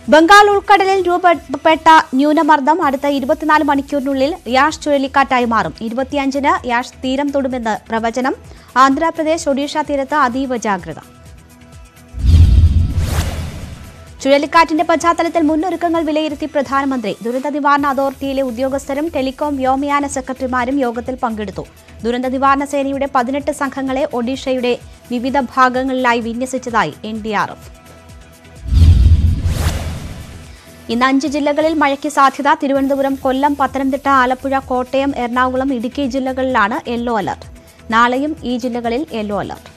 ബംഗാൾ ഉൾക്കടലിൽ രൂപപ്പെട്ട ന്യൂനമർദ്ദം അടുത്ത ഇരുപത്തിനാല് മണിക്കൂറിനുള്ളിൽ യാഷ് ചുഴലിക്കാറ്റായി മാറും ഇരുപത്തിയഞ്ചിന് യാഷ് തീരം തൊടുമെന്ന് പ്രവചനം ആന്ധ്രാപ്രദേശ് ഒഡീഷ തീരത്ത് അതീവ ജാഗ്രത ചുഴലിക്കാറ്റിന്റെ പശ്ചാത്തലത്തിൽ മുന്നൊരുക്കങ്ങൾ വിലയിരുത്തി പ്രധാനമന്ത്രി ദുരന്ത നിവാരണ അതോറിറ്റിയിലെ ഉദ്യോഗസ്ഥരും ടെലികോം വ്യോമയാന സെക്രട്ടറിമാരും യോഗത്തിൽ പങ്കെടുത്തു ദുരന്ത നിവാരണ സേനയുടെ പതിനെട്ട് സംഘങ്ങളെ ഒഡീഷയുടെ വിവിധ ഭാഗങ്ങളിലായി വിന്യസിച്ചതായി എൻ ഡി ആർ എഫ് ഇന്ന് അഞ്ച് ജില്ലകളിൽ മഴയ്ക്ക് സാധ്യത തിരുവനന്തപുരം കൊല്ലം പത്തനംതിട്ട ആലപ്പുഴ കോട്ടയം എറണാകുളം ഇടുക്കി ജില്ലകളിലാണ് യെല്ലോ അലർട്ട് നാളെയും ഈ ജില്ലകളിൽ യെല്ലോ അലർട്ട്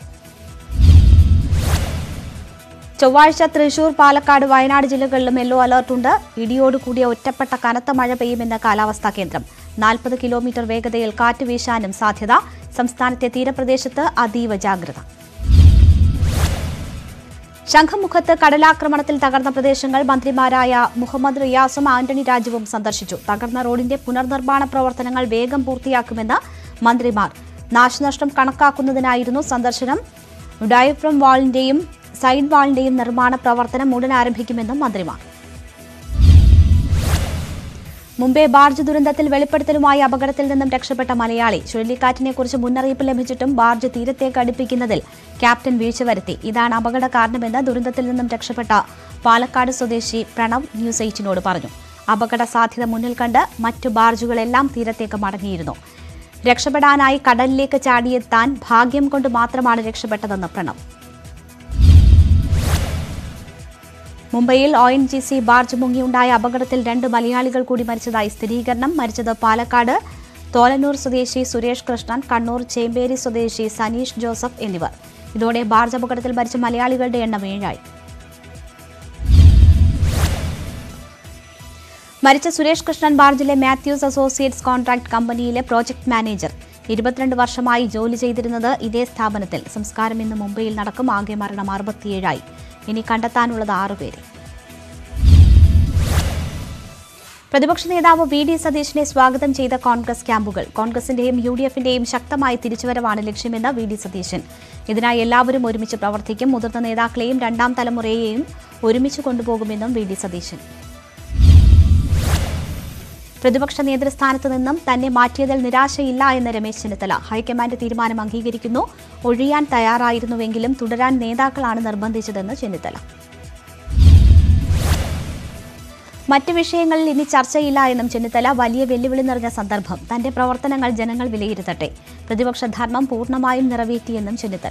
ചൊവ്വാഴ്ച തൃശൂർ പാലക്കാട് വയനാട് ജില്ലകളിലും യെല്ലോ അലർട്ടുണ്ട് ഇടിയോട് കൂടിയ ഒറ്റപ്പെട്ട കനത്ത മഴ പെയ്യുമെന്ന് കാലാവസ്ഥാ കേന്ദ്രം നാൽപ്പത് കിലോമീറ്റർ വേഗതയിൽ കാറ്റ് വീശാനും സാധ്യത സംസ്ഥാനത്തെ തീരപ്രദേശത്ത് അതീവ ജാഗ്രത ശംഖുമുഖത്ത് കടലാക്രമണത്തിൽ തകർന്ന പ്രദേശങ്ങൾ മന്ത്രിമാരായ മുഹമ്മദ് റിയാസും ആന്റണി രാജുവും സന്ദർശിച്ചു തകർന്ന റോഡിന്റെ പുനർനിർമ്മാണ പ്രവർത്തനങ്ങൾ വേഗം പൂർത്തിയാക്കുമെന്ന് മന്ത്രിമാർ നാശനഷ്ടം കണക്കാക്കുന്നതിനായിരുന്നു സന്ദർശനം ഡയഫ്രം വാളിന്റെയും സൈഡ് വാളിന്റെയും നിർമ്മാണ പ്രവർത്തനം ഉടൻ ആരംഭിക്കുമെന്നും മന്ത്രിമാർ മുംബൈ ബാർജ് ദുരന്തത്തിൽ വെളിപ്പെടുത്തലുമായി അപകടത്തിൽ നിന്നും രക്ഷപ്പെട്ട മലയാളി ചുഴലിക്കാറ്റിനെക്കുറിച്ച് മുന്നറിയിപ്പ് ലഭിച്ചിട്ടും ബാർജ് തീരത്തേക്ക് അടുപ്പിക്കുന്നതിൽ ക്യാപ്റ്റൻ വീഴ്ച വരുത്തി ഇതാണ് അപകട കാരണമെന്ന് ദുരന്തത്തിൽ നിന്നും രക്ഷപ്പെട്ട പാലക്കാട് സ്വദേശി പ്രണവ് ന്യൂസ് എയ്റ്റിനോട് പറഞ്ഞു അപകട സാധ്യത മുന്നിൽ കണ്ട് മറ്റു ബാർജുകളെല്ലാം തീരത്തേക്ക് മടങ്ങിയിരുന്നു രക്ഷപ്പെടാനായി കടലിലേക്ക് ചാടിയെത്താൻ ഭാഗ്യം കൊണ്ട് മാത്രമാണ് രക്ഷപ്പെട്ടതെന്ന് പ്രണവ് മുംബൈയിൽ O N G C barge മുങ്ങിയുണ്ടായ അപകടത്തിൽ രണ്ട് മലയാളികൾ കൂടി മരിച്ചതായി സ്ഥിരീകരണം മരിച്ചത് പാലക്കാട് തോലന്നൂർ സ്വദേശി സുരേഷ് കൃഷ്ണൻ കണ്ണൂർ ചേമ്പേരി സ്വദേശി സനീഷ് ജോസഫ് എന്നിവർ ഇതോടെ ബാർജ് അപകടത്തിൽ മരിച്ച മലയാളികളുടെ എണ്ണം ഏഴായി മരിച്ച സുരേഷ് കൃഷ്ണൻ ബാർജിലെ മാത്യൂസ് അസോസിയേറ്റ്സ് കോൺട്രാക്ട് കമ്പനിയിലെ പ്രോജക്ട് മാനേജർ ഇരുപത്തിരണ്ട് വർഷമായി ജോലി ചെയ്തിരുന്നത് ഇതേ സ്ഥാപനത്തിൽ സംസ്കാരം ഇന്ന് മുംബൈയിൽ നടക്കും ആകെ മരണം അറുപത്തിയേഴായി ഇനി കണ്ടെത്താനുള്ളത് ആറുപേരെ പ്രതിപക്ഷ നേതാവ് വി ഡി സതീശിനെ സ്വാഗതം ചെയ്ത കോൺഗ്രസ് ക്യാമ്പുകൾ കോൺഗ്രസിന്റെയും യു ഡി എഫിന്റെയും ശക്തമായ തിരിച്ചുവരവാണ് ലക്ഷ്യമെന്ന് വി ഡി സതീശൻ ഇതിനായി എല്ലാവരും ഒരുമിച്ച് പ്രവർത്തിക്കും മുതിർന്ന നേതാക്കളെയും രണ്ടാം തലമുറയെയും ഒരുമിച്ച് കൊണ്ടുപോകുമെന്നും വി ഡി സതീശൻ പ്രതിപക്ഷ നേതൃസ്ഥാനത്ത് നിന്നും തന്നെ മാറ്റിയതിൽ നിരാശയില്ല എന്ന് രമേശ് ചെന്നിത്തല ഹൈക്കമാൻഡ് തീരുമാനം അംഗീകരിക്കുന്നു ഒഴിയാൻ തയ്യാറായിരുന്നുവെങ്കിലും തുടരാൻ നേതാക്കളാണ് നിർബന്ധിച്ചതെന്ന് ചെന്നിത്തല മറ്റ് വിഷയങ്ങളിൽ ഇനി ചർച്ചയില്ല എന്നും ചെന്നിത്തല വലിയ വെല്ലുവിളി നിറഞ്ഞ സന്ദർഭം തന്റെ പ്രവർത്തനങ്ങൾ ജനങ്ങൾ വിലയിരുത്തട്ടെ പ്രതിപക്ഷ ധർമ്മം പൂർണ്ണമായും നിറവേറ്റിയെന്നും ചെന്നിത്തല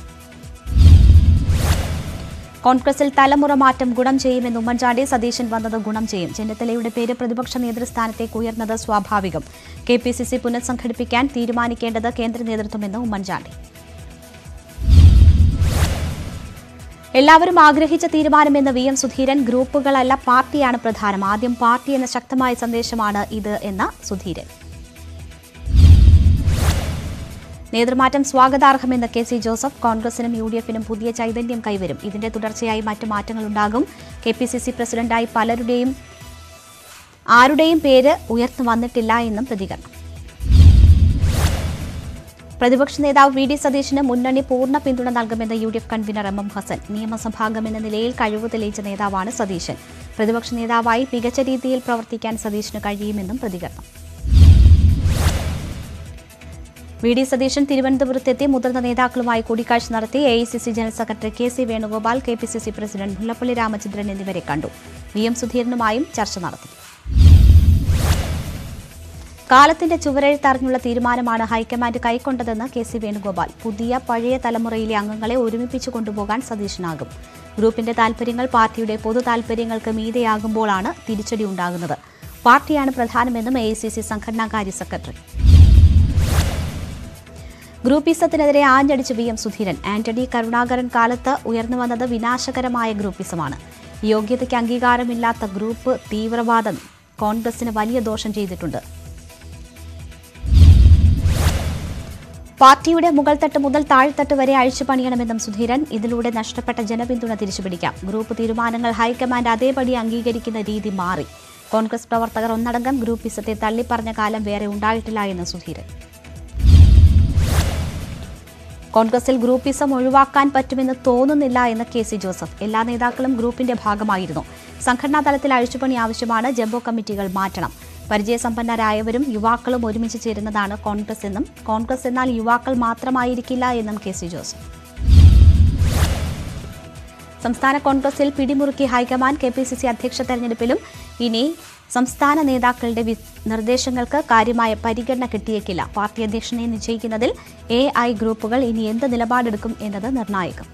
കോൺഗ്രസിൽ തലമുറ മാറ്റം ഗുണം ചെയ്യുമെന്ന് ഉമ്മൻചാണ്ടി സതീശൻ വന്നത് ഗുണം ചെയ്യും ചെന്നിത്തലയുടെ പേര് പ്രതിപക്ഷ നേതൃസ്ഥാനത്തേക്ക് ഉയർന്നത് സ്വാഭാവികം കെ പി സി സി പുനഃസംഘടിപ്പിക്കാൻ തീരുമാനിക്കേണ്ടത് കേന്ദ്ര നേതൃത്വമെന്ന് ഉമ്മൻചാണ്ടി എല്ലാവരും ആഗ്രഹിച്ച തീരുമാനമെന്ന് വി എം സുധീരൻ ഗ്രൂപ്പുകളല്ല പാർട്ടിയാണ് പ്രധാനം ആദ്യം പാർട്ടി എന്ന ശക്തമായ സന്ദേശമാണ് ഇത് എന്ന സുധീരൻ നേതൃമാറ്റം സ്വാഗതാർഹമെന്ന് കെ സി ജോസഫ് കോൺഗ്രസിനും യു ഡി എഫിനും പുതിയ ചൈതന്യം കൈവരും ഇതിന്റെ തുടർച്ചയായി മറ്റു മാറ്റങ്ങളുണ്ടാകും കെ പി സി സി പ്രസിഡന്റായി പലരുടെയും ആരുടെയും പേര് ഉയർന്നു വന്നിട്ടില്ല എന്നും പ്രതികരണം പ്രതിപക്ഷ നേതാവ് വി ഡി സതീശന് മുന്നണി പൂർണ്ണ പിന്തുണ നൽകുമെന്ന് U D F convener M M Hassan നിയമസഭാംഗം എന്ന നിലയിൽ കഴിവ് തെളിയിച്ച നേതാവാണ് സതീശൻ പ്രതിപക്ഷ നേതാവായി മികച്ച രീതിയിൽ പ്രവർത്തിക്കാൻ സതീശന് കഴിയുമെന്നും പ്രതികരണം വി ഡി സതീശൻ തിരുവനന്തപുരത്തെത്തി മുതിർന്ന നേതാക്കളുമായി കൂടിക്കാഴ്ച നടത്തി A I C C general secretary K C Venugopal K P C C president Mullappally Ramachandran എന്നിവരെ കണ്ടു വി എം സുധീരനുമായും ചർച്ച നടത്തി കാലത്തിന്റെ ചുവരെഴുത്തറിഞ്ഞുള്ള തീരുമാനമാണ് ഹൈക്കമാൻഡ് കൈക്കൊണ്ടതെന്ന് കെ സി വേണുഗോപാൽ പുതിയ പഴയ തലമുറയിലെ അംഗങ്ങളെ ഒരുമിപ്പിച്ചു കൊണ്ടുപോകാൻ സതീശനാകും ഗ്രൂപ്പിന്റെ താൽപര്യങ്ങൾ പാർട്ടിയുടെ പൊതു താൽപര്യങ്ങൾക്ക് മീതെയാകുമ്പോഴാണ് തിരിച്ചടി ഉണ്ടാകുന്നത് പാർട്ടിയാണ് പ്രധാനമെന്നും എ ഐ സി സി സംഘടനാകാര്യ സെക്രട്ടറി ഗ്രൂപ്പിസത്തിനെതിരെ ആഞ്ഞടിച്ച് വി എം സുധീരൻ ആന്റണി കരുണാകരൻ കാലത്ത് ഉയർന്നു വന്നത് വിനാശകരമായ ഗ്രൂപ്പിസമാണ് യോഗ്യതയ്ക്ക് അംഗീകാരമില്ലാത്ത ഗ്രൂപ്പ് തീവ്രവാദം കോൺഗ്രസിന് വലിയ ദോഷം ചെയ്തിട്ടുണ്ട് പാർട്ടിയുടെ മുകൾത്തട്ട് മുതൽ താഴ്ത്തട്ട് വരെ അഴിച്ചുപണിയണമെന്നും സുധീരൻ ഇതിലൂടെ നഷ്ടപ്പെട്ട ജനപിന്തുണ തിരിച്ചുപിടിക്കാം ഗ്രൂപ്പ് തീരുമാനങ്ങൾ ഹൈക്കമാൻഡ് അതേപടി അംഗീകരിക്കുന്ന രീതി മാറി കോൺഗ്രസ് പ്രവർത്തകർ ഒന്നടങ്കം ഗ്രൂപ്പിസത്തെ തള്ളിപ്പറഞ്ഞ കാലം വേറെ ഉണ്ടായിട്ടില്ല എന്ന് സുധീരൻ കോൺഗ്രസിൽ ഗ്രൂപ്പിസം ഒഴിവാക്കാൻ പറ്റുമെന്ന് തോന്നുന്നില്ല എന്ന് കെ സി ജോസഫ് എല്ലാ നേതാക്കളും ഗ്രൂപ്പിന്റെ ഭാഗമായിരുന്നു സംഘടനാ തലത്തിൽ അഴിച്ചുപണി ആവശ്യമാണ് ജംബോ കമ്മിറ്റികൾ മാറ്റണം പരിചയസമ്പന്നരായവരും യുവാക്കളും ഒരുമിച്ച് ചേരുന്നതാണ് കോൺഗ്രസ് എന്നും കോൺഗ്രസ് എന്നാൽ യുവാക്കൾ മാത്രമായിരിക്കില്ല എന്നും കെ സി ജോസഫ് സംസ്ഥാന കോൺഗ്രസിൽ പിടിമുറുക്കി high command K P C C അധ്യക്ഷ തെരഞ്ഞെടുപ്പിലും ഇനി സംസ്ഥാന നേതാക്കളുടെ വി- നിർദ്ദേശങ്ങൾക്ക് കാര്യമായ പരിഗണന കിട്ടിയേക്കില്ല പാർട്ടി അധ്യക്ഷനെ നിശ്ചയിക്കുന്നതിൽ എ ഐ ഗ്രൂപ്പുകൾ ഇനി എന്ത് നിലപാടെടുക്കും എന്നത് നിർണായകം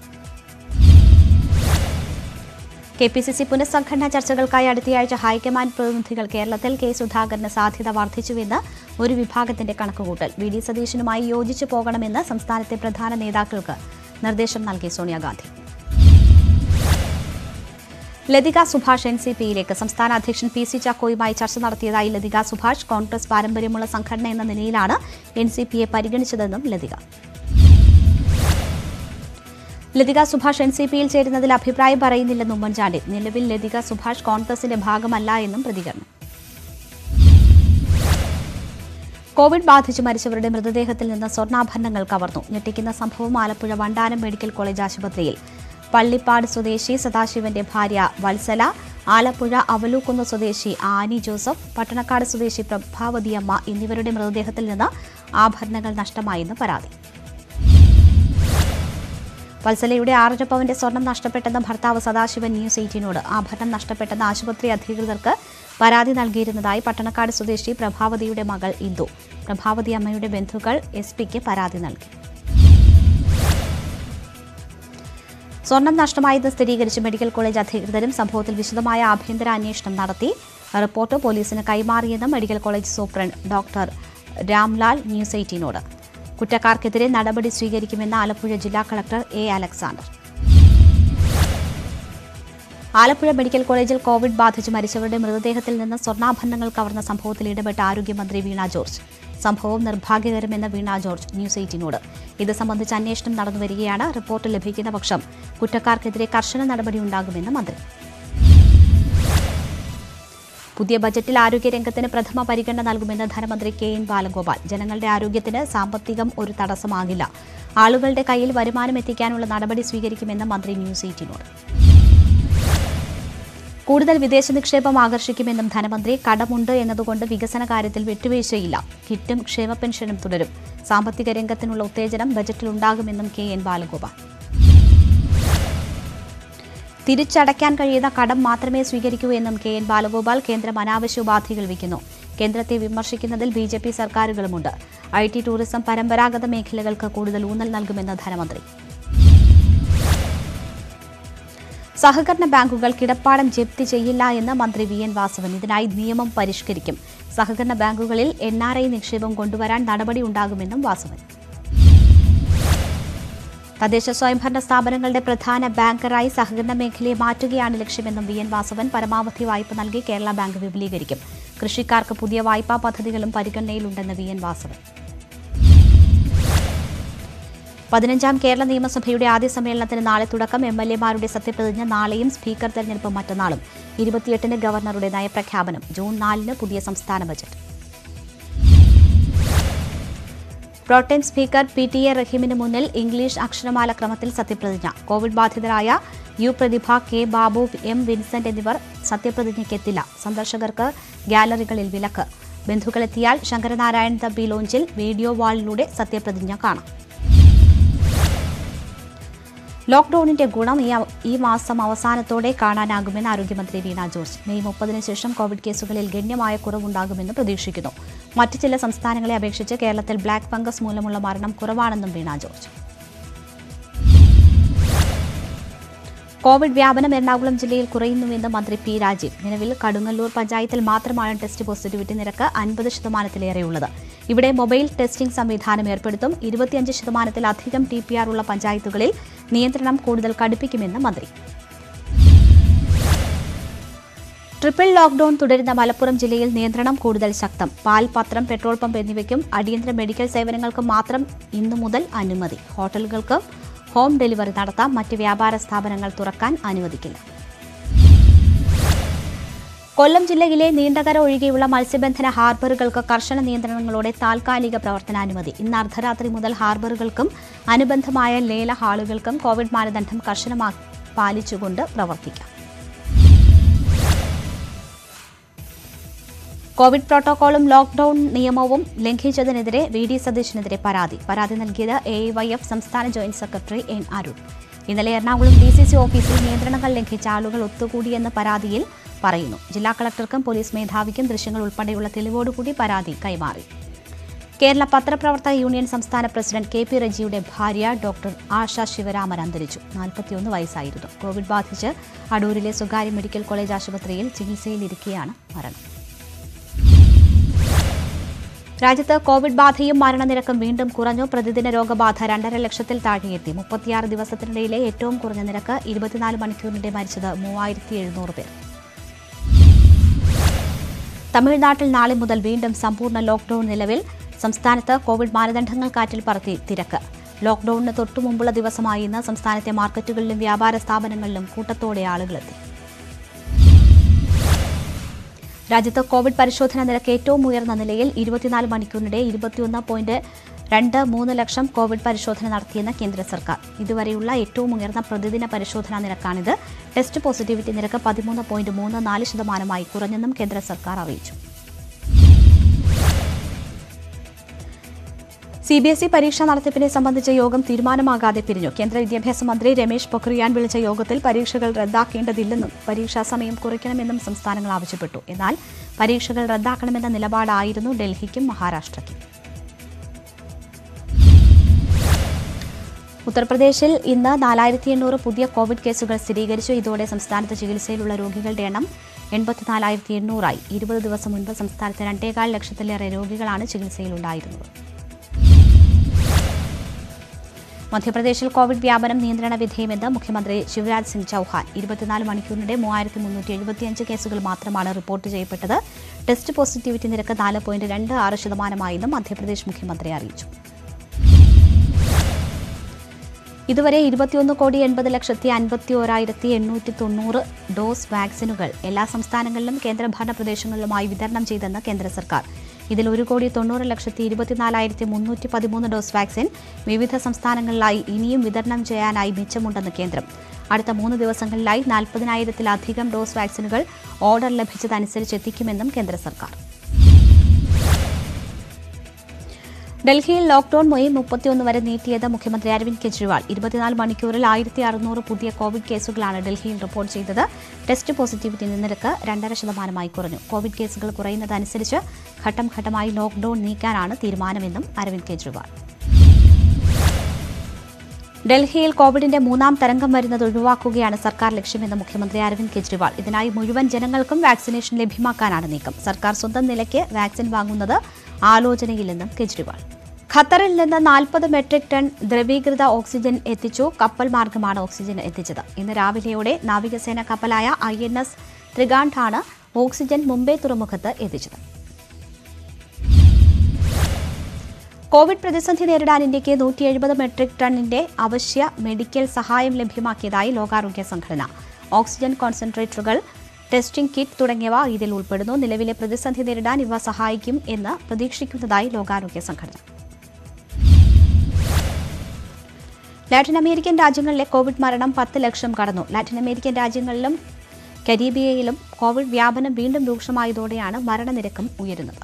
കെ പി സി സി പുനഃസംഘടനാ ചർച്ചകൾക്കായി അടുത്തയാഴ്ച ഹൈക്കമാൻഡ് പ്രതിനിധികൾ കേരളത്തിൽ കെ സുധാകരന് സാധ്യത വർദ്ധിച്ചുവെന്ന് ഒരു വിഭാഗത്തിന്റെ കണക്കുകൂട്ടൽ വി ഡി സതീശനുമായി യോജിച്ചു പോകണമെന്ന് സംസ്ഥാനത്തെ പ്രധാന നേതാക്കൾക്ക് നിർദ്ദേശം നൽകി സോണിയാഗാന്ധി ലതിക സുഭാഷ് എൻ സി പിയിലേക്ക് സംസ്ഥാന അധ്യക്ഷൻ പി സി ചാക്കോയുമായി ചർച്ച നടത്തിയതായി ലതിക സുഭാഷ് കോൺഗ്രസ് പാരമ്പര്യമുള്ള സംഘടന എന്ന നിലയിലാണ് എൻ സി പിയെ പരിഗണിച്ചതെന്നും ലതിക ലതിക സുഭാഷ് എൻ സി പിയിൽ ചേരുന്നതിൽ അഭിപ്രായം പറയുന്നില്ലെന്നും ഉമ്മൻചാണ്ടി നിലവിൽ ലതിക സുഭാഷ് കോൺഗ്രസിന്റെ ഭാഗമല്ല എന്നും പ്രതികരണം കോവിഡ് ബാധിച്ച് മരിച്ചവരുടെ മൃതദേഹത്തിൽ നിന്ന് സ്വർണ്ണാഭരണങ്ങൾ കവർന്നു ഞെട്ടിക്കുന്ന സംഭവം ആലപ്പുഴ വണ്ടാനം മെഡിക്കൽ കോളേജ് ആശുപത്രിയിൽ പള്ളിപ്പാട് സ്വദേശി സദാശിവന്റെ ഭാര്യ വത്സല ആലപ്പുഴ അവലൂക്കുന്ന് സ്വദേശി ആനി ജോസഫ് പട്ടണക്കാട് സ്വദേശി പ്രഭാവതിയമ്മ എന്നിവരുടെ മൃതദേഹത്തിൽ നിന്ന് ആഭരണങ്ങൾ നഷ്ടമായെന്ന് പരാതി വത്സലയുടെ ആറര പവന്റെ സ്വർണം നഷ്ടപ്പെട്ടെന്ന ഭർത്താവ് സദാശിവൻ ന്യൂസ് എയ്റ്റീനോട് ആഭരണം നഷ്ടപ്പെട്ടെന്ന ആശുപത്രി അധികൃതർക്ക് പരാതി നൽകിയിരുന്നതായി പട്ടണക്കാട് സ്വദേശി പ്രഭാവതിയുടെ മകൾ ഇന്ദു പ്രഭാവതി അമ്മയുടെ ബന്ധുക്കൾ എസ് പിക്ക് പരാതി നൽകി സ്വർണം നഷ്ടമായത് സ്ഥിരീകരിച്ച് മെഡിക്കൽ കോളേജ് അധികൃതരും സംഭവത്തിൽ വിശദമായ ആഭ്യന്തര അന്വേഷണം നടത്തി റിപ്പോർട്ട് പോലീസിന് കൈമാറിയെന്ന് medical college superintendent doctor Ramlal news എയ്റ്റീനോട് കുറ്റക്കാർക്കെതിരെ നടപടി സ്വീകരിക്കുമെന്ന് ആലപ്പുഴ ജില്ലാ collector A Alexander Alappuzha medical കോളേജിൽ കോവിഡ് ബാധിച്ച് മരിച്ചവരുടെ മൃതദേഹത്തിൽ നിന്ന് സ്വർണ്ണാഭരണങ്ങൾ കവർന്ന സംഭവത്തിൽ ഇടപെട്ട ആരോഗ്യമന്ത്രി വീണ ജോർജ് സംഭവം നിർഭാഗ്യകരമെന്ന് വീണ ജോർജ് ന്യൂസ് എയ്റ്റീനോട് ഇത് സംബന്ധിച്ച് അന്വേഷണം നടന്നുവരികയാണ് റിപ്പോർട്ട് ലഭിക്കുന്ന പക്ഷം കുറ്റക്കാർക്കെതിരെ കർശന നടപടിയുണ്ടാകുമെന്ന് മന്ത്രി പുതിയ ബജറ്റിൽ ആരോഗ്യരംഗത്തിന് പ്രഥമ പരിഗണന നൽകുമെന്ന് ധനമന്ത്രി കെ എൻ ബാലഗോപാൽ ജനങ്ങളുടെ ആരോഗ്യത്തിന് സാമ്പത്തികം ഒരു തടസ്സമാകില്ല ആളുകളുടെ കയ്യിൽ വരുമാനം എത്തിക്കാനുള്ള നടപടി സ്വീകരിക്കുമെന്ന് മന്ത്രി ന്യൂസ് എയ്റ്റീനോട് കൂടുതൽ വിദേശ നിക്ഷേപം ആകർഷിക്കുമെന്നും ധനമന്ത്രി കടമുണ്ട് എന്നതുകൊണ്ട് വികസന കാര്യത്തിൽ വിട്ടുവീഴ്ചയില്ല കിറ്റും ക്ഷേമ പെൻഷനും തുടരും സാമ്പത്തിക രംഗത്തിനുള്ള ഉത്തേജനം ബജറ്റിലുണ്ടാകുമെന്നും കെ എൻ ബാലഗോപാൽ തിരിച്ചടയ്ക്കാൻ കഴിയുന്ന കടം മാത്രമേ സ്വീകരിക്കൂ എന്നും കെ എൻ ബാലഗോപാൽ കേന്ദ്രം അനാവശ്യ ഉപാധികൾ വയ്ക്കുന്നു കേന്ദ്രത്തെ വിമർശിക്കുന്നതിൽ ബി ജെ പി സർക്കാരുകളുമുണ്ട് ഐ ടി ടൂറിസം പരമ്പരാഗത മേഖലകൾക്ക് കൂടുതൽ ഊന്നൽ നൽകുമെന്ന് ധനമന്ത്രി സഹകരണ ബാങ്കുകൾ കിടപ്പാടം ജപ്തി ചെയ്യില്ല എന്ന് മന്ത്രി വി എൻ വാസവൻ ഇതിനായി നിയമം പരിഷ്കരിക്കും സഹകരണ ബാങ്കുകളിൽ എൻ ആർ ഐ നിക്ഷേപം കൊണ്ടുവരാൻ നടപടിയുണ്ടാകുമെന്നും വാസവൻ തദ്ദേശ സ്വയംഭരണ സ്ഥാപനങ്ങളുടെ പ്രധാന ബാങ്കറായി സഹകരണ മേഖലയെ മാറ്റുകയാണ് ലക്ഷ്യമെന്നും വി എൻ വാസവൻ പരമാവധി വായ്പ നൽകി കേരള ബാങ്ക് വിപുലീകരിക്കും കൃഷിക്കാർക്ക് പുതിയ വായ്പാ പദ്ധതികളും പരിഗണനയിലുണ്ടെന്ന് വി എൻ വാസവൻ പതിനഞ്ചാം കേരള നിയമസഭയുടെ ആദ്യ സമ്മേളനത്തിന് നാളെ തുടക്കം എം എൽ എമാരുടെ സത്യപ്രതിജ്ഞ നാളെയും സ്പീക്കർ തെരഞ്ഞെടുപ്പ് മറ്റന്നാളും ഇരുപത്തിയെട്ടിന് ഗവർണറുടെ നയപ്രഖ്യാപനം ജൂൺ നാലിന് പുതിയ സംസ്ഥാന budget protem speaker P T A റഹീമിന് മുന്നിൽ ഇംഗ്ലീഷ് അക്ഷരമാല ക്രമത്തിൽ സത്യപ്രതിജ്ഞ കോവിഡ് ബാധിതരായ U Prathibha K Babu M Vincent എന്നിവർ സത്യപ്രതിജ്ഞയ്ക്കെത്തില്ല സന്ദർശകർക്ക് ഗാലറികളിൽ വിലക്ക് ബന്ധുക്കളെത്തിയാൽ ശങ്കരനാരായൺ തമ്പി ലോഞ്ചിൽ വീഡിയോ വാളിലൂടെ സത്യപ്രതിജ്ഞ കാണാം ലോക്ഡൌണിന്റെ ഗുണം ഈ അവ- ഈ മാസം അവസാനത്തോടെ കാണാനാകുമെന്ന് ആരോഗ്യമന്ത്രി വീണ ജോർജ് മെയ് മുപ്പതിന് ശേഷം കോവിഡ് കേസുകളിൽ ഗണ്യമായ കുറവുണ്ടാകുമെന്ന് പ്രതീക്ഷിക്കുന്നു മറ്റ് ചില സംസ്ഥാനങ്ങളെ അപേക്ഷിച്ച് കേരളത്തിൽ ബ്ലാക്ക് ഫംഗസ് മൂലമുള്ള മരണം കുറവാണെന്നും വീണ ജോർജ് കോവിഡ് വ്യാപനം എറണാകുളം ജില്ലയിൽ കുറയുന്നുവെന്ന് മന്ത്രി പി രാജീവ് നിലവിൽ കടുങ്ങല്ലൂർ പഞ്ചായത്തിൽ മാത്രമാണ് ടെസ്റ്റ് പോസിറ്റിവിറ്റി നിരക്ക് അൻപത് ശതമാനത്തിലേറെയുള്ളത് ഇവിടെ മൊബൈൽ ടെസ്റ്റിംഗ് സംവിധാനം ഏർപ്പെടുത്തും ഇരുപത്തിയഞ്ച് ശതമാനത്തിലധികം ടി പി ആർ ഉള്ള പഞ്ചായത്തുകളിൽ നിയന്ത്രണം കൂടുതൽ കടുപ്പിക്കുമെന്ന് മന്ത്രി ട്രിപ്പിൾ ലോക്ഡൌൺ തുടരുന്ന മലപ്പുറം ജില്ലയിൽ നിയന്ത്രണം കൂടുതൽ ശക്തം പാൽ പത്രം പെട്രോൾ പമ്പ് എന്നിവയ്ക്കും അടിയന്തര മെഡിക്കൽ സേവനങ്ങൾക്കും മാത്രം ഇന്നു മുതൽ അനുമതി ഹോട്ടലുകൾക്ക് ഹോം ഡെലിവറി നടത്താം മറ്റ് വ്യാപാര സ്ഥാപനങ്ങൾ തുറക്കാൻ അനുവദിക്കില്ല കൊല്ലം ജില്ലയിലെ നീണ്ടകര ഒഴികെയുള്ള മത്സ്യബന്ധന ഹാർബറുകൾക്ക് കർശന നിയന്ത്രണങ്ങളോടെ താൽക്കാലിക പ്രവർത്തനാനുമതി ഇന്ന് അർദ്ധരാത്രി മുതൽ ഹാർബറുകൾക്കും അനുബന്ധമായ ലേല ഹാളുകൾക്കും കോവിഡ് മാനദണ്ഡം കർശനമാക്കി പാലിച്ചുകൊണ്ട് പ്രവർത്തിക്കാം കോവിഡ് പ്രോട്ടോകോളും ലോക്ഡൌൺ നിയമവും ലംഘിച്ചതിനെതിരെ വി ഡി സതീശനെതിരെ പരാതി പരാതി നൽകിയത് എ വൈ എഫ് സംസ്ഥാന ജോയിന്റ് സെക്രട്ടറി എൻ അരുൺ ഇന്നലെ എറണാകുളം ഡി സി സി ഓഫീസിൽ നിയന്ത്രണങ്ങൾ ലംഘിച്ച ആളുകൾ ഒത്തുകൂടിയെന്ന് പരാതിയിൽ പറയുന്നു ജില്ലാ കളക്ടർക്കും പോലീസ് മേധാവിക്കും ദൃശ്യങ്ങൾ ഉൾപ്പെടെയുള്ള തെളിവോടുകൂടി പരാതി കൈമാറി കേരള പത്രപ്രവർത്തക യൂണിയൻ സംസ്ഥാന പ്രസിഡന്റ് കെ പി റജിയുടെ ഭാര്യ ഡോക്ടർ ആശ ശിവരാമൻ അന്തരിച്ചു നാൽപ്പത്തിയൊന്ന് വയസ്സായിരുന്നു കോവിഡ് ബാധിച്ച് അടൂരിലെ സ്വകാര്യ മെഡിക്കൽ കോളേജ് ആശുപത്രിയിൽ ചികിത്സയിലിരിക്കെയാണ് മരണം രാജ്യത്ത് കോവിഡ് ബാധയും മരണനിരക്കും വീണ്ടും കുറഞ്ഞു പ്രതിദിന രോഗബാധ രണ്ടര ലക്ഷത്തിൽ താഴെയെത്തി മുപ്പത്തിയാറ് ദിവസത്തിനിടയിലെ ഏറ്റവും കുറഞ്ഞ നിരക്ക് ഇരുപത്തിനാല് മണിക്കൂറിനിടെ മരിച്ചത് മൂവായിരത്തി എഴുന്നൂറ് പേർ തമിഴ്നാട്ടിൽ നാളെ മുതൽ വീണ്ടും സമ്പൂർണ്ണ ലോക്ഡൌൺ നിലവിൽ സംസ്ഥാനത്ത് കോവിഡ് മാനദണ്ഡങ്ങൾ കാറ്റിൽ പറത്തി തിരക്ക് ലോക്ഡൌണിന് തൊട്ടുമുമ്പുള്ള ദിവസമായി ഇന്ന് സംസ്ഥാനത്തെ മാർക്കറ്റുകളിലും വ്യാപാര സ്ഥാപനങ്ങളിലും കൂട്ടത്തോടെ ആളുകളെത്തി രാജ്യത്ത് കോവിഡ് പരിശോധനാ നിരക്ക് ഏറ്റവും ഉയർന്ന നിലയിൽ ഇരുപത്തിനാല് മണിക്കൂറിനിടെ ഇരുപത്തിയൊന്ന് പോയിന്റ് രണ്ട് മൂന്ന് ലക്ഷം കോവിഡ് പരിശോധന നടത്തിയെന്ന് കേന്ദ്ര സർക്കാർ ഇതുവരെയുള്ള ഏറ്റവും ഉയർന്ന പ്രതിദിന പരിശോധനാ നിരക്കാണിത് ടെസ്റ്റ് പോസിറ്റിവിറ്റി നിരക്ക് പതിമൂന്ന് പോയിന്റ് മൂന്ന് നാല് ശതമാനമായി കുറഞ്ഞെന്നും കേന്ദ്ര സർക്കാർ അറിയിച്ചു സി ബി എസ് ഇ പരീക്ഷാ നടത്തിപ്പിനെ സംബന്ധിച്ച യോഗം തീരുമാനമാകാതെ പിരിഞ്ഞു കേന്ദ്ര വിദ്യാഭ്യാസ മന്ത്രി രമേശ് പൊഖ്രിയാൻ വിളിച്ച യോഗത്തിൽ പരീക്ഷകൾ റദ്ദാക്കേണ്ടതില്ലെന്നും പരീക്ഷാ സമയം കുറയ്ക്കണമെന്നും സംസ്ഥാനങ്ങൾ ആവശ്യപ്പെട്ടു എന്നാൽ പരീക്ഷകൾ റദ്ദാക്കണമെന്ന നിലപാടായിരുന്നു ഡൽഹിക്കും മഹാരാഷ്ട്രയ്ക്കും ഉത്തർപ്രദേശിൽ ഇന്ന് നാലായിരത്തി എണ്ണൂറ് പുതിയ കോവിഡ് കേസുകൾ സ്ഥിരീകരിച്ചു ഇതോടെ സംസ്ഥാനത്ത് ചികിത്സയിലുള്ള രോഗികളുടെ എണ്ണം എൺപത്തിനാലായിരത്തി എണ്ണൂറായി ഇരുപത് ദിവസം മുൻപ് സംസ്ഥാനത്ത് രണ്ടേകാൽ ലക്ഷത്തിലേറെ രോഗികളാണ് ചികിത്സയിലുണ്ടായിരുന്നത് മധ്യപ്രദേശിൽ കോവിഡ് വ്യാപനം നിയന്ത്രണ വിധേയമെന്ന് മുഖ്യമന്ത്രി ശിവരാജ് സിംഗ് ചൌഹാൻ ഇരുപത്തിനാല് മണിക്കൂറിനിടെ മൂവായിരത്തി മുന്നൂറ്റി എഴുപത്തിയഞ്ച് കേസുകൾ മാത്രമാണ് റിപ്പോർട്ട് ചെയ്യപ്പെട്ടത് ടെസ്റ്റ് പോസിറ്റിവിറ്റി നിരക്ക് നാല് പോയിന്റ് രണ്ട് ആറ് ശതമാനമായെന്നും മധ്യപ്രദേശ് മുഖ്യമന്ത്രി അറിയിച്ചു ഇതുവരെ ഇരുപത്തിയൊന്ന് കോടി എൺപത് ലക്ഷത്തി അൻപത്തി ഓരായിരത്തി എണ്ണൂറ്റി തൊണ്ണൂറ് ഡോസ് വാക്സിനുകൾ എല്ലാ സംസ്ഥാനങ്ങളിലും കേന്ദ്രഭരണ പ്രദേശങ്ങളിലുമായി വിതരണം ചെയ്തെന്ന് കേന്ദ്ര സർക്കാർ ഇതിൽ ഒരു കോടി തൊണ്ണൂറ് ലക്ഷത്തി ഇരുപത്തിനാലായിരത്തി മുന്നൂറ്റി പതിമൂന്ന് ഡോസ് വാക്സിൻ വിവിധ സംസ്ഥാനങ്ങളിലായി ഇനിയും വിതരണം ചെയ്യാനായി മിച്ചമുണ്ടെന്ന് കേന്ദ്രം അടുത്ത മൂന്ന് ദിവസങ്ങളിലായി നാൽപ്പതിനായിരത്തിലധികം ഡോസ് വാക്സിനുകൾ ഓർഡർ ലഭിച്ചതനുസരിച്ച് എത്തിക്കുമെന്നും കേന്ദ്ര സർക്കാർ ഡൽഹിയിൽ ലോക്ഡൌൺ മെയ് മുപ്പത്തിയൊന്ന് വരെ നീട്ടിയത് മുഖ്യമന്ത്രി അരവിന്ദ് കെജ്രിവാൾ ഇരുപത്തിനാല് മണിക്കൂറിൽ ആയിരത്തി അറുന്നൂറ് പുതിയ കോവിഡ് കേസുകളാണ് ഡൽഹിയിൽ റിപ്പോർട്ട് ചെയ്തത് ടെസ്റ്റ് പോസിറ്റിവിറ്റി നിരക്ക് രണ്ടര ശതമാനമായി കുറഞ്ഞു കോവിഡ് കേസുകൾ കുറയുന്നതനുസരിച്ച് ഘട്ടം ഘട്ടമായി ലോക്ഡൌൺ നീക്കാനാണ് തീരുമാനമെന്നും അരവിന്ദ് കെജ്രിവാൾ ഡൽഹിയിൽ കോവിഡിന്റെ മൂന്നാം തരംഗം വരുന്നത് ഒഴിവാക്കുകയാണ് സർക്കാർ ലക്ഷ്യമെന്ന് മുഖ്യമന്ത്രി അരവിന്ദ് കെജ്രിവാൾ ഇതിനായി മുഴുവൻ ജനങ്ങൾക്കും വാക്സിനേഷൻ ലഭ്യമാക്കാനാണ് നീക്കം സർക്കാർ സ്വന്തം നിലയ്ക്ക് വാക്സിൻ വാങ്ങുന്നത് ആലോചനയില്ലെന്നും കെജ്രിവാൾ ഖത്തറിൽ നിന്ന് നാൽപ്പത് മെട്രിക് ടൺ ദ്രവീകൃത ഓക്സിജൻ എത്തിച്ചു കപ്പൽ മാർഗമാണ് ഓക്സിജൻ എത്തിച്ചത് ഇന്ന് രാവിലെയോടെ നാവികസേന കപ്പലായ ഐ എൻ എസ് ത്രികാണ്ഡാണ് ഓക്സിജൻ മുംബൈ തുറമുഖത്ത് എത്തിച്ചത് കോവിഡ് പ്രതിസന്ധി നേരിടാൻ ഇന്ത്യയ്ക്ക് നൂറ്റി എഴുപത് മെട്രിക് ടണ്ണിന്റെ അവശ്യ മെഡിക്കൽ സഹായം ലഭ്യമാക്കിയതായി ലോകാരോഗ്യ സംഘടന ഓക്സിജൻ കോൺസെൻട്രേറ്ററുകൾ ടെസ്റ്റിംഗ് കിറ്റ് തുടങ്ങിയവ ഇതിൽ ഉൾപ്പെടുന്നു നിലവിലെ പ്രതിസന്ധി നേരിടാൻ ഇവ സഹായിക്കും എന്ന് പ്രതീക്ഷിക്കുന്നതായി ലോകാരോഗ്യ സംഘടന ലാറ്റിൻ അമേരിക്കൻ രാജ്യങ്ങളിലെ കോവിഡ് മരണം പത്ത് ലക്ഷം കടന്നു ലാറ്റിൻ അമേരിക്കൻ രാജ്യങ്ങളിലും കരീബിയയിലും കോവിഡ് വ്യാപനം വീണ്ടും രൂക്ഷമായതോടെയാണ് മരണനിരക്കും ഉയരുന്നത്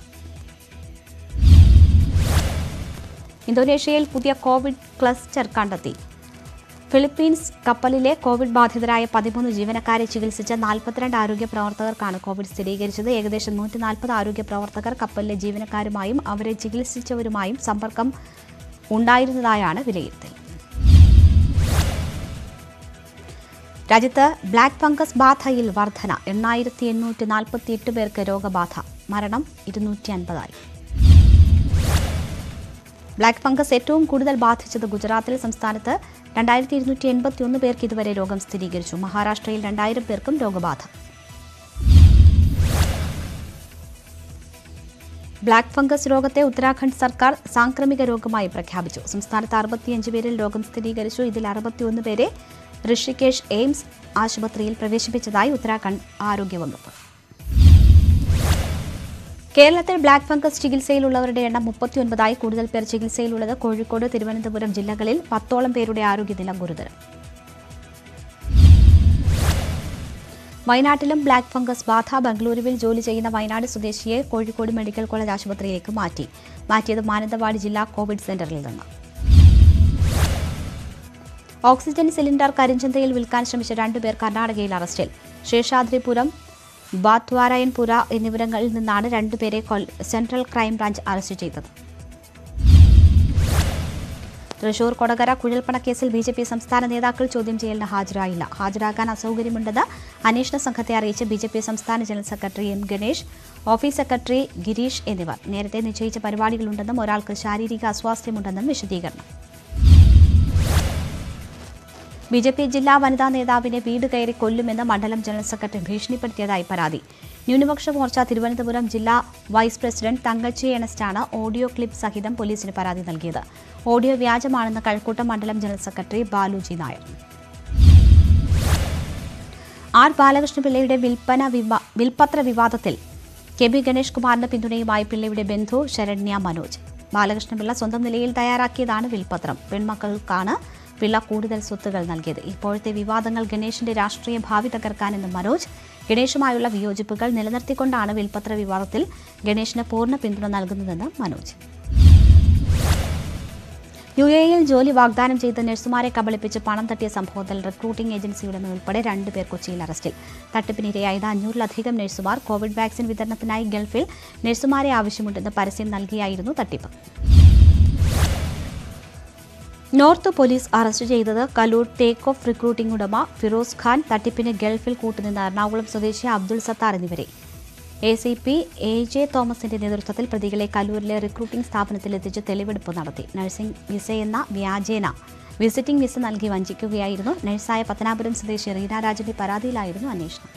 ഇന്തോനേഷ്യയിൽ പുതിയ കോവിഡ് ക്ലസ്റ്റർ കണ്ടെത്തി ഫിലിപ്പീൻസ് കപ്പലിലെ കോവിഡ് ബാധിതരായ പതിമൂന്ന് ജീവനക്കാരെ ചികിത്സിച്ച നാൽപ്പത്തിരണ്ട് ആരോഗ്യ പ്രവർത്തകർക്കാണ് കോവിഡ് സ്ഥിരീകരിച്ചത് ഏകദേശം നൂറ്റി നാൽപ്പത് ആരോഗ്യ പ്രവർത്തകർ കപ്പലിലെ ജീവനക്കാരുമായും അവരെ ചികിത്സിച്ചവരുമായും സമ്പർക്കം ഉണ്ടായിരുന്നതായാണ് വിലയിരുത്തൽ രാജ്യത്ത് ബ്ലാക്ക് ഫംഗസ് ബാധയിൽ വർധന എണ്ണായിരത്തി എണ്ണൂറ്റി നാൽപ്പത്തി എട്ട് പേർക്ക് രോഗബാധ മരണം ഇരുന്നൂറ്റി അൻപതായി ബ്ലാക്ക് ഫംഗസ് ഏറ്റവും കൂടുതൽ ബാധിച്ചത് ഗുജറാത്തിൽ സംസ്ഥാനത്ത് രണ്ടായിരത്തി ഇരുന്നൂറ്റി എൺപത്തി ഒന്ന് പേർക്ക് ഇതുവരെ രോഗം സ്ഥിരീകരിച്ചു മഹാരാഷ്ട്രയിൽ രണ്ടായിരം പേർക്കും രോഗബാധ ബ്ലാക്ക് ഫംഗസ് രോഗത്തെ ഉത്തരാഖണ്ഡ് സർക്കാർ സാംക്രമിക രോഗമായി പ്രഖ്യാപിച്ചു സംസ്ഥാനത്ത് അറുപത്തിയഞ്ച് പേരിൽ രോഗം സ്ഥിരീകരിച്ചു ഇതിൽ അറുപത്തിയൊന്ന് പേരെ ഋഷികേഷ് എയിംസ് ആശുപത്രിയിൽ പ്രവേശിപ്പിച്ചതായി ഉത്തരാഖണ്ഡ് ആരോഗ്യ വകുപ്പ് കേരളത്തിൽ ബ്ലാക്ക് ഫംഗസ് ചികിത്സയിലുള്ളവരുടെ എണ്ണം മുപ്പത്തിയൊൻപതായി കൂടുതൽ പേർ ചികിത്സയിലുള്ളത് കോഴിക്കോട് തിരുവനന്തപുരം ജില്ലകളിൽ പത്തോളം പേരുടെ ആരോഗ്യനില ഗുരുതരം വയനാട്ടിലും ബ്ലാക്ക് ഫംഗസ് ബാധ ബംഗളൂരുവിൽ ജോലി ചെയ്യുന്ന വയനാട് സ്വദേശിയെ കോഴിക്കോട് മെഡിക്കൽ കോളേജ് ആശുപത്രിയിലേക്ക് മാറ്റി മാറ്റിയത് മാനന്തവാടി ജില്ലാ കോവിഡ് സെന്ററിൽ നിന്ന് ഓക്സിജൻ സിലിണ്ടർ കരിഞ്ചന്തയിൽ വിൽക്കാൻ ശ്രമിച്ച രണ്ടുപേർ കർണാടകയിൽ അറസ്റ്റിൽ ശേഷാദ്രിപുരം ബാത്വാരായൻപുര എന്നിവിടങ്ങളിൽ നിന്നാണ് രണ്ടുപേരെ കൊൽ- സെൻട്രൽ ക്രൈംബ്രാഞ്ച് അറസ്റ്റ് ചെയ്തത് തൃശൂർ കൊടകര കുഴൽപ്പണ കേസിൽ ബി ജെ പി സംസ്ഥാന നേതാക്കൾ ചോദ്യം ചെയ്യലിന് ഹാജരായില്ല ഹാജരാകാൻ അസൗകര്യമുണ്ടെന്ന് അന്വേഷണ സംഘത്തെ അറിയിച്ച് ബി ജെ പി സംസ്ഥാന general secretary M Ganesh office secretary Gireesh എന്നിവർ നേരത്തെ നിശ്ചയിച്ച പരിപാടികളുണ്ടെന്നും ഒരാൾക്ക് ശാരീരിക അസ്വാസ്ഥ്യമുണ്ടെന്നും വിശദീകരണം ബി ജെ പി ജില്ലാ വനിതാ നേതാവിനെ വീട് കയറി കൊല്ലുമെന്ന് മണ്ഡലം ജനറൽ സെക്രട്ടറി ഭീഷണിപ്പെടുത്തിയതായി പരാതി ന്യൂനപക്ഷ മോർച്ച തിരുവനന്തപുരം ജില്ലാ വൈസ് പ്രസിഡന്റ് തങ്കച്ചി എണസ്റ്റാണ് ഓഡിയോ ക്ലിപ്പ് സഹിതം പോലീസിന് പരാതി നൽകിയത് ഓഡിയോ വ്യാജമാണെന്ന് കഴക്കൂട്ടം മണ്ഡലം general secretary Baluji Nair R ബാലകൃഷ്ണപിള്ളയുടെ വിൽപ്പന വിവാ വിൽപ്പത്ര വിവാദത്തിൽ കെ ബി ഗണേഷ് കുമാറിന്റെ പിന്തുണയുമായി പിള്ളയുടെ ബന്ധു ശരണ്യ മനോജ് ബാലകൃഷ്ണപിള്ള സ്വന്തം നിലയിൽ തയ്യാറാക്കിയതാണ് വിൽപ്പത്രം പെൺമക്കൾക്കാണ് പിള്ള കൂടുതൽ സ്വത്തുകൾ നൽകിയത് ഇപ്പോഴത്തെ വിവാദങ്ങൾ ഗണേഷിന്റെ രാഷ്ട്രീയ ഭാവി തകർക്കാനെന്ന് മനോജ് ഗണേഷുമായുള്ള വിയോജിപ്പുകൾ നിലനിർത്തിക്കൊണ്ടാണ് വിൽപ്പത്ര വിവാദത്തിൽ ഗണേഷിന് പൂർണ്ണ പിന്തുണ നൽകുന്നതെന്ന് മനോജ് യു എയിൽ ജോലി വാഗ്ദാനം ചെയ്ത നഴ്സുമാരെ കബളിപ്പിച്ച് പണം തട്ടിയ സംഭവത്തിൽ റിക്രൂട്ടിംഗ് ഏജൻസിയുടെ ഉൾപ്പെടെ രണ്ടുപേർ കൊച്ചിയിൽ അറസ്റ്റിൽ തട്ടിപ്പിനിരയായത് അഞ്ഞൂറിലധികം നഴ്സുമാർ കോവിഡ് വാക്സിൻ വിതരണത്തിനായി ഗൾഫിൽ നഴ്സുമാരെ ആവശ്യമുണ്ടെന്ന് പരസ്യം നൽകിയായിരുന്നു തട്ടിപ്പ് നോർത്ത് പോലീസ് അറസ്റ്റ് ചെയ്തത് കലൂർ ടേക്ക് ഓഫ് റിക്രൂട്ടിംഗ് ഉടമ ഫിറോസ് ഖാൻ തട്ടിപ്പിന് ഗൾഫിൽ കൂട്ടുനിന്ന എറണാകുളം സ്വദേശി അബ്ദുൾ സത്താർ എന്നിവരെ A C P A J തോമസിന്റെ നേതൃത്വത്തിൽ പ്രതികളെ കലൂരിലെ റിക്രൂട്ടിംഗ് സ്ഥാപനത്തിൽ എത്തിച്ച് തെളിവെടുപ്പ് നടത്തി നഴ്സിംഗ് വിസയെന്ന വ്യാജേന വിസിറ്റിംഗ് വിസ നൽകി വഞ്ചിക്കുകയായിരുന്നു നഴ്സായ പത്തനാപുരം സ്വദേശി റീന രാജന്റെ പരാതിയിലായിരുന്നു അന്വേഷണം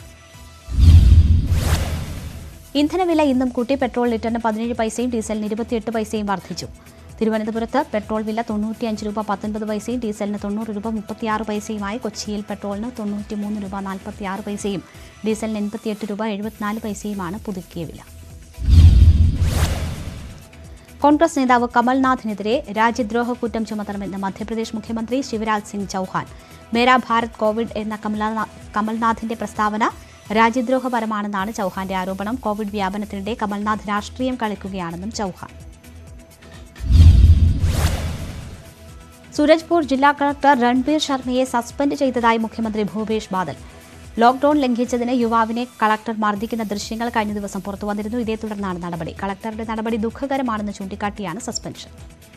ഇന്ധനവില ഇന്നും കൂട്ടി പെട്രോൾ ലിറ്ററിന് പതിനേഴ് പൈസയും ഡീസലിന് ഇരുപത്തിയെട്ട് പൈസയും വർദ്ധിച്ചു തിരുവനന്തപുരത്ത് പെട്രോൾ വില തൊണ്ണൂറ്റിയഞ്ച് രൂപ പത്തൊൻപത് പൈസയും ഡീസലിന് തൊണ്ണൂറ് രൂപ മുപ്പത്തിയാറ് പൈസയുമായി കൊച്ചിയിൽ പെട്രോളിന് തൊണ്ണൂറ്റിമൂന്ന് രൂപ നാൽപ്പത്തിയാറ് പൈസയും ഡീസലിന് എൺപത്തിയെട്ട് രൂപ എഴുപത്തിനാല് പൈസയുമാണ് പുതുക്കിയ വില കോൺഗ്രസ് നേതാവ് കമൽനാഥിനെതിരെ രാജ്യദ്രോഹ കുറ്റം ചുമത്തണമെന്ന് മധ്യപ്രദേശ് മുഖ്യമന്ത്രി ശിവരാജ് സിംഗ് ചൌഹാൻ മേരാ ഭാരത് കോവിഡ് എന്ന കമൽനാ കമൽനാഥിന്റെ പ്രസ്താവന രാജ്യദ്രോഹപരമാണെന്നാണ് ചൌഹാന്റെ ആരോപണം കോവിഡ് വ്യാപനത്തിനിടെ കമൽനാഥ് രാഷ്ട്രീയം കളിക്കുകയാണെന്നും ചൌഹാൻ സൂരജ്പൂർ ജില്ലാ കളക്ടർ രൺബീർ ശർമ്മയെ സസ്പെൻഡ് ചെയ്തതായി മുഖ്യമന്ത്രി ഭൂപേഷ് ബാദൽ ലോക്ഡൌൺ ലംഘിച്ചതിന് യുവാവിനെ കളക്ടർ മർദ്ദിക്കുന്ന ദൃശ്യങ്ങൾ കഴിഞ്ഞ ദിവസം പുറത്തു വന്നിരുന്നു ഇതേ തുടർന്നാണ് നടപടി കളക്ടറുടെ നടപടി ദുഃഖകരമാണെന്ന് ചൂണ്ടിക്കാട്ടിയാണ് സസ്പെൻഷൻ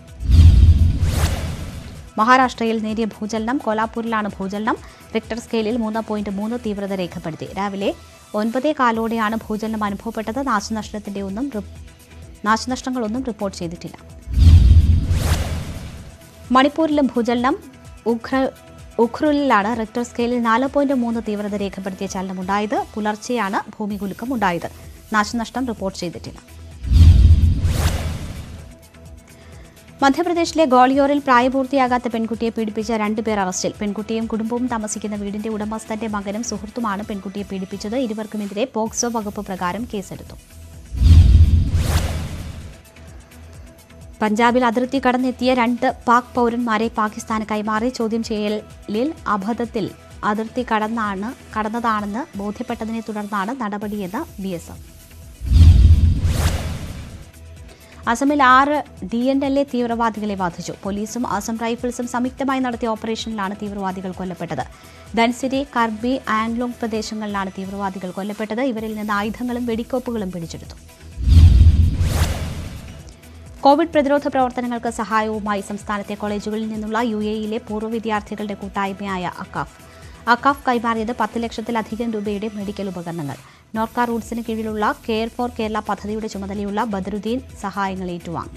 മഹാരാഷ്ട്രയിൽ നേരിയ ഭൂചലനം കോലാപൂരിലാണ് ഭൂചലനം റിക്ടർ സ്കെയിലിൽ മൂന്ന് പോയിന്റ് മൂന്ന് തീവ്രത രേഖപ്പെടുത്തി രാവിലെ ഒൻപതേ കാലോടെയാണ് ഭൂചലനം അനുഭവപ്പെട്ടത് നാശനഷ്ടത്തിന്റെ ഒന്നും റിപ്പ്- നാശനഷ്ടങ്ങളൊന്നും റിപ്പോർട്ട് ചെയ്തിട്ടില്ല മണിപ്പൂരിലും ഭൂചലനം ഉഖ്ര ഉഖ്രുലിലാണ് റിക്ടർ സ്കെയിലിൽ നാല് പോയിന്റ് മൂന്ന് തീവ്രത രേഖപ്പെടുത്തിയ ചലനമുണ്ടായത് പുലർച്ചെയാണ് ഭൂമികുലുക്കം ഉണ്ടായത് നാശനഷ്ടം റിപ്പോർട്ട് ചെയ്തിട്ടില്ല മധ്യപ്രദേശിലെ ഗോളിയോറിൽ പ്രായപൂർത്തിയാകാത്ത പെൺകുട്ടിയെ പീഡിപ്പിച്ച രണ്ടുപേർ അറസ്റ്റിൽ പെൺകുട്ടിയും കുടുംബവും താമസിക്കുന്ന വീടിന്റെ ഉടമസ്ഥന്റെ മകനും സുഹൃത്തുമാണ് പെൺകുട്ടിയെ പീഡിപ്പിച്ചത് ഇരുവർക്കുമെതിരെ പോക്സോ വകുപ്പ് പ്രകാരം കേസെടുത്തു പഞ്ചാബിൽ അതിർത്തി കടന്നെത്തിയ രണ്ട് പാക് പൗരന്മാരെ പാകിസ്ഥാന് കൈമാറി ചോദ്യം ചെയ്യലിൽ അബദ്ധത്തിൽ അതിർത്തി കടന്നാണ് കടന്നതാണെന്ന് ബോധ്യപ്പെട്ടതിനെ തുടർന്നാണ് നടപടിയെന്ന് ബി എസ് എഫ് അസമിൽ ആറ് ഡി എൻ എൽ എ തീവ്രവാദികളെ വധിച്ചു പോലീസും അസം റൈഫിൾസും സംയുക്തമായി നടത്തിയ ഓപ്പറേഷനിലാണ് തീവ്രവാദികൾ കൊല്ലപ്പെട്ടത് ധൻസിരി കർബി ആംഗ്ലോങ് പ്രദേശങ്ങളിലാണ് തീവ്രവാദികൾ കൊല്ലപ്പെട്ടത് ഇവരിൽ നിന്ന് ആയുധങ്ങളും വെടിക്കോപ്പുകളും പിടിച്ചെടുത്തു കോവിഡ് പ്രതിരോധ പ്രവർത്തനങ്ങൾക്ക് സഹായവുമായി സംസ്ഥാനത്തെ കോളേജുകളിൽ നിന്നുള്ള യു എയിലെ പൂർവ്വ വിദ്യാർത്ഥികളുടെ കൂട്ടായ്മയായ അക്കാഫ് അക്കാഫ് കൈമാറിയത് പത്ത് ലക്ഷത്തിലധികം രൂപയുടെ മെഡിക്കൽ ഉപകരണങ്ങൾ നോർക്ക റൂട്ട്സിന് കീഴിലുള്ള കെയർ ഫോർ കേരള പദ്ധതിയുടെ ചുമതലയുള്ള ബദറുദ്ദീൻ സഹായങ്ങൾ ഏറ്റുവാങ്ങി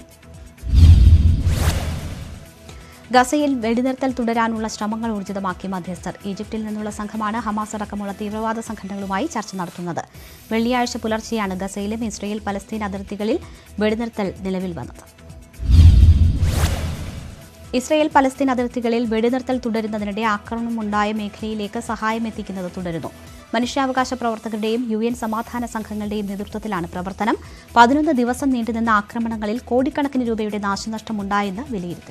ഗസയിൽ വെടിനിർത്തൽ തുടരാനുള്ള ശ്രമങ്ങൾ ഊർജിതമാക്കി മധ്യസ്ഥർ ഈജിപ്തിൽ നിന്നുള്ള സംഘമാണ് ഹമാസ് അടക്കമുള്ള തീവ്രവാദ സംഘടനകളുമായി ചർച്ച നടത്തുന്നത് വെള്ളിയാഴ്ച പുലർച്ചെയാണ് ഗസയിലും ഇസ്രയേൽ പലസ്തീൻ അതിർത്തികളിൽ വെടിനിർത്തൽ നിലവിൽ വന്നത് ഇസ്രയേൽ പലസ്തീൻ അതിർത്തികളിൽ വെടിനിർത്തൽ തുടരുന്നതിനിടെ ആക്രമണമുണ്ടായ മേഖലയിലേക്ക് സഹായം എത്തിക്കുന്നത് തുടരുന്നു മനുഷ്യാവകാശ പ്രവർത്തകരുടെയും യു എൻ സമാധാന സംഘങ്ങളുടെയും നേതൃത്വത്തിലാണ് പ്രവർത്തനം പതിനൊന്ന് ദിവസം നീണ്ടുനിന്ന ആക്രമണങ്ങളിൽ കോടിക്കണക്കിന് രൂപയുടെ നാശനഷ്ടമുണ്ടായെന്ന് വിലയിരുത്തൽ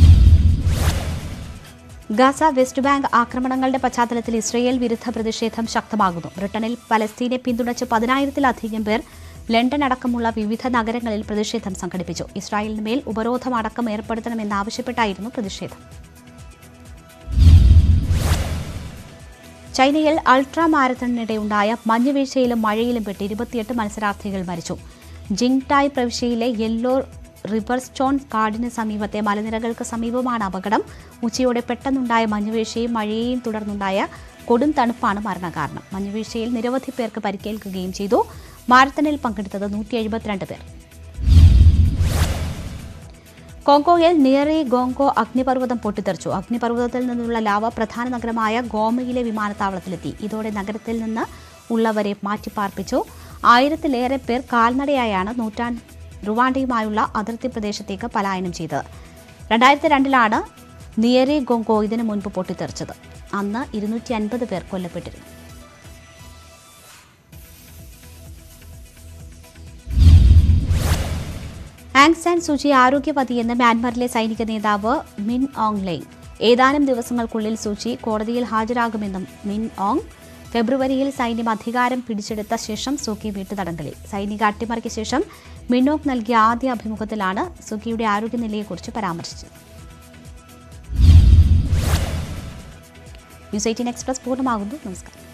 ഗാസ വെസ്റ്റ് ബാങ്ക് ആക്രമണങ്ങളുടെ പശ്ചാത്തലത്തിൽ ഇസ്രയേൽ വിരുദ്ധ പ്രതിഷേധം ശക്തമാകുന്നു ബ്രിട്ടനിൽ പലസ്തീനെ പിന്തുണച്ച് പതിനായിരത്തിലധികം പേർ ലണ്ടൻ അടക്കമുള്ള വിവിധ നഗരങ്ങളിൽ പ്രതിഷേധം സംഘടിപ്പിച്ചു ഇസ്രായേലിന് മേൽ ഉപരോധം അടക്കം ഏർപ്പെടുത്തണമെന്നാവശ്യപ്പെട്ടായിരുന്നു പ്രതിഷേധം ചൈനയിൽ അൾട്രാ മാരത്തണിനിടെയുണ്ടായ മഞ്ഞുവീഴ്ചയിലും മഴയിലും പെട്ട് ഇരുപത്തിയെട്ട് മത്സരാർത്ഥികൾ മരിച്ചു ജിങ്ടായ് പ്രവിശ്യയിലെ യെല്ലോ റിവർ സ്റ്റോൺ കാടിന് സമീപത്തെ മലനിരകൾക്ക് സമീപമാണ് അപകടം ഉച്ചയോടെ പെട്ടെന്നുണ്ടായ മഞ്ഞുവീഴ്ചയും മഴയെയും തുടർന്നുണ്ടായ കൊടും തണുപ്പാണ് മരണകാരണം മഞ്ഞുവീഴ്ചയിൽ നിരവധി പേർക്ക് പരിക്കേൽക്കുകയും ചെയ്തു മാരത്തണിൽ പങ്കെടുത്തത് നൂറ്റി എഴുപത്തിരണ്ട് പേർ കോങ്കോയിൽ നിയറി ഗോങ്കോ അഗ്നിപർവ്വതം പൊട്ടിത്തെറിച്ചു അഗ്നിപർവ്വതത്തിൽ നിന്നുള്ള ലാവ പ്രധാന നഗരമായ ഗോമയിലെ വിമാനത്താവളത്തിലെത്തി ഇതോടെ നഗരത്തിൽ നിന്ന് ഉള്ളവരെ മാറ്റിപ്പാർപ്പിച്ചു ആയിരത്തിലേറെ പേർ കാൽനടയായാണ് നൂറ്റാണ്ട് റുവാണ്ടയുമായുള്ള അതിർത്തി പ്രദേശത്തേക്ക് പലായനം ചെയ്തത് രണ്ടായിരത്തി രണ്ടിലാണ് നിയറി ഗോങ്കോ ഇതിനു മുൻപ് പൊട്ടിത്തെറിച്ചത് അന്ന് ഇരുന്നൂറ്റി അൻപത് പേർ കൊല്ലപ്പെട്ടിരുന്നു ആങ് സാൻ സൂചി ആരോഗ്യവതിയെന്ന് മ്യാൻമറിലെ സൈനിക നേതാവ് മിൻ ഓങ് ലെയ് ഏതാനും ദിവസങ്ങൾക്കുള്ളിൽ സൂചി കോടതിയിൽ ഹാജരാകുമെന്നും മിൻ ഓങ് ഫെബ്രുവരിയിൽ സൈന്യം അധികാരം പിടിച്ചെടുത്ത ശേഷം സൂക്കി വീട്ടുതടങ്കലിൽ സൈനിക അട്ടിമറിക്ക് ശേഷം മിന്നോക്ക് നൽകിയ ആദ്യ അഭിമുഖത്തിലാണ് സുക്കിയുടെ ആരോഗ്യനിലയെക്കുറിച്ച് പരാമർശിച്ചത് ന്യൂസ് എയ്റ്റീൻ എക്സ്പ്രസ് പൂർണ്ണമാകുന്നു നമസ്കാരം